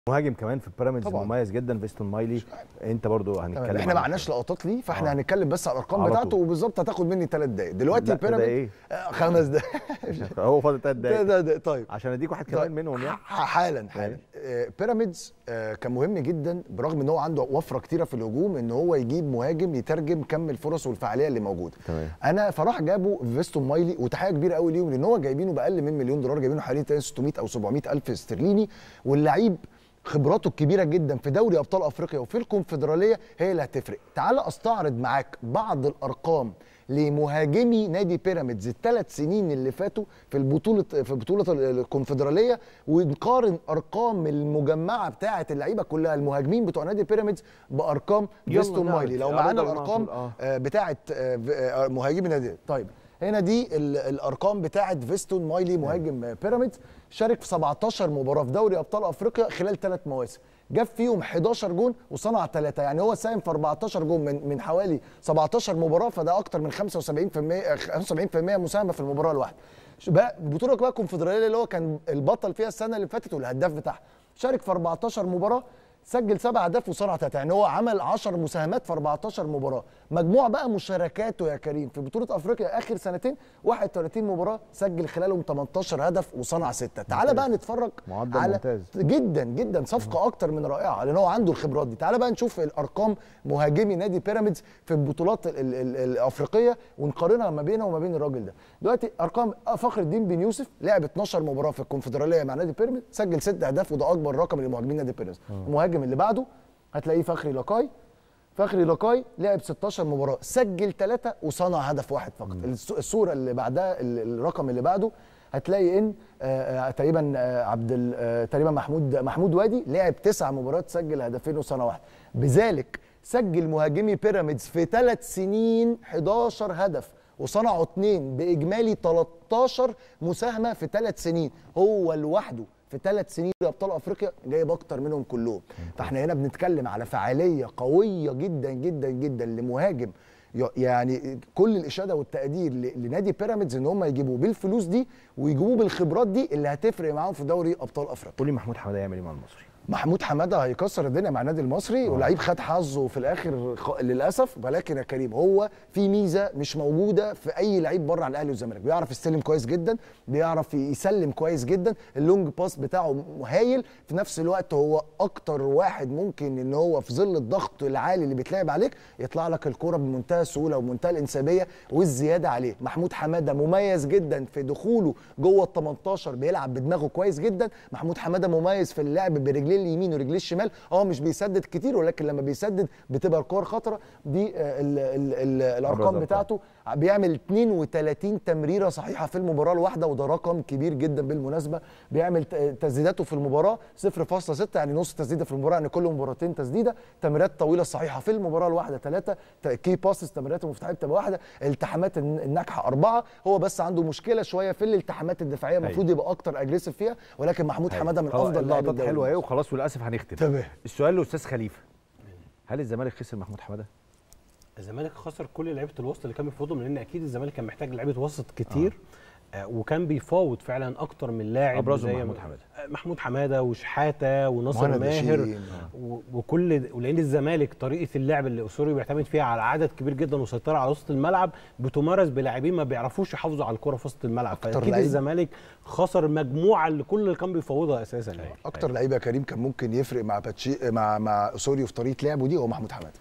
مهاجم كمان في بيراميدز طبعاً. مميز جدا فيستون مايلي انت برضو تمام. هنتكلم احنا عنه معناش لقطات ليه فاحنا آه. هنتكلم بس على الارقام على بتاعته طول. وبالظبط هتاخد مني ثلاث دقايق دلوقتي لا، ده بيراميدز ايه آه، خمس دقايق هو فاضل ثلاث ده دقايق ده ده طيب عشان اديك واحد طيب. كمان منهم يعني ح- حالا حالا آه، بيراميدز آه، كان مهم جدا برغم ان هو عنده وفره كتيره في الهجوم ان هو يجيب مهاجم يترجم كم الفرص والفعاليه اللي موجوده تمام. انا فراح جابوا فيستون مايلي وتحيه كبيره قوي ليهم لان هو جايبينه باقل من مليون دولار جايبينه حوالي تقريباً 600 او 700 الف استرليني واللعيب خبراته الكبيره جدا في دوري ابطال افريقيا وفي الكونفدراليه هي اللي هتفرق تعال استعرض معاك بعض الارقام لمهاجمي نادي بيراميدز الثلاث سنين اللي فاتوا في البطوله في بطوله الكونفدراليه ونقارن ارقام المجمعه بتاعه اللعيبه كلها المهاجمين بتوع نادي بيراميدز بارقام يلا فيستون نعرض. مايلي لو عرض معانا المعقول. الارقام آه. آه، بتاعه آه، ف- آه، مهاجمي نادي طيب هنا دي ال- الارقام بتاعه فيستون مايلي مهاجم آه، بيراميدز شارك في 17 مباراه في دوري ابطال افريقيا خلال ثلاث مواسم جاب فيهم 11 جون وصنع ثلاثه يعني هو ساهم في 14 جون من من حوالي 17 مباراه فده اكتر من 75% 75% مساهمه في المباراه الواحده بقى البطوله بقى الكونفدراليه اللي هو كان البطل فيها السنه اللي فاتت والهداف بتاعها شارك في 14 مباراه سجل سبع اهداف وصنع ثلاثه يعني هو عمل 10 مساهمات في 14 مباراه مجموع بقى مشاركاته يا كريم في بطوله افريقيا اخر سنتين 31 مباراه سجل خلالهم 18 هدف وصنع سته تعال بقى نتفرج معدل على ممتاز. جدا جدا صفقه اكتر من رائعه لان هو عنده الخبرات دي تعال بقى نشوف الارقام مهاجمي نادي بيراميدز في البطولات ال ال ال الافريقيه ونقارنها ما بينها وما بين الراجل ده دلوقتي ارقام فخر الدين بن يوسف لعب 12 مباراه في الكونفدراليه مع نادي بيراميدز سجل ست اهداف وده اكبر رقم لمهاجمين نادي بيراميدز المهاجم اللي بعده هتلاقيه فخري لاكاي فخري لاكاي لعب 16 مباراه سجل ثلاثه وصنع هدف واحد فقط الص- الصوره اللي بعدها ال- الرقم اللي بعده هتلاقي ان آه، آه، تقريبا آه، عبد ال- آه، تقريبا محمود محمود وادي لعب تسع مباريات سجل هدفين وصنع واحد بذلك سجل مهاجمي بيراميدز في ثلاث سنين 11 هدف وصنعوا اثنين باجمالي 13 مساهمه في ثلاث سنين هو لوحده في ثلاث سنين دوري ابطال افريقيا جايب اكتر منهم كلهم فاحنا هنا بنتكلم على فعاليه قويه جدا جدا جدا لمهاجم ي- يعني كل الاشاده والتقدير ل- لنادي بيراميدز ان هم يجيبوه بالفلوس دي ويجيبوه بالخبرات دي اللي هتفرق معاهم في دوري ابطال افريقيا قول لي محمود حماده يعمل ايه مع المصري محمود حماده هيكسر الدنيا مع النادي المصري ولعيب خد حظه في الاخر خ... للاسف ولكن يا كريم هو في ميزه مش موجوده في اي لعيب بره عن الاهلي والزمالك بيعرف يستلم كويس جدا بيعرف يسلم كويس جدا اللونج باس بتاعه هايل في نفس الوقت هو اكتر واحد ممكن ان هو في ظل الضغط العالي اللي بيتلعب عليك يطلع لك الكوره بمنتهى السهوله وبمنتهى الانسيابيه والزياده عليه محمود حماده مميز جدا في دخوله جوه ال 18 بيلعب بدماغه كويس جدا محمود حماده مميز في اللعب برجليه اليمين ورجليه الشمال اه مش بيسدد كتير ولكن لما بيسدد بتبقى الكور خطره دي آه، ال ال ال الارقام أرقام. بتاعته بيعمل 32 تمريره صحيحه في المباراه الواحده وده رقم كبير جدا بالمناسبه بيعمل ت- تسديداته في المباراه 0.6 يعني نص تسديده في المباراه يعني كل مباراتين تسديده تمريرات طويله صحيحه في المباراه الواحده ثلاثه كي باسز تمريرات المفتاحيه بتبقى واحده التحامات الن- الناجحه اربعه هو بس عنده مشكله شويه في الالتحامات الدفاعيه المفروض يبقى اكتر اجريسيف فيها ولكن محمود حماده من خلاص، افضل لاعبي اللقطات الدوري حلوه اهي المصري. وخلاص وللاسف هنختم تمام. السؤال لاستاذ خليفه هل الزمالك خسر محمود حماده الزمالك خسر كل لعيبه الوسط اللي كان بيفوضهم لان اكيد الزمالك كان محتاج لعيبه وسط كتير آه. وكان بيفاوض فعلا اكتر من لاعب أبرزهم زي محمود ما- حمادة. آه، محمود حماده وشحاته وناصر مهند ماهر لاشين. و- وكل ولان الزمالك طريقه اللعب اللي اسوري بيعتمد فيها على عدد كبير جدا وسيطره على وسط الملعب بتمارس بلاعبين ما بيعرفوش يحافظوا على الكره في وسط الملعب فاكيد لعيب. الزمالك خسر المجموعه اللي كل اللي كان بيفوضها اساسا يعني اكتر لعيبه يا كريم كان ممكن يفرق مع باتشي مع مع اسوريو في طريقه لعبه دي هو محمود حماده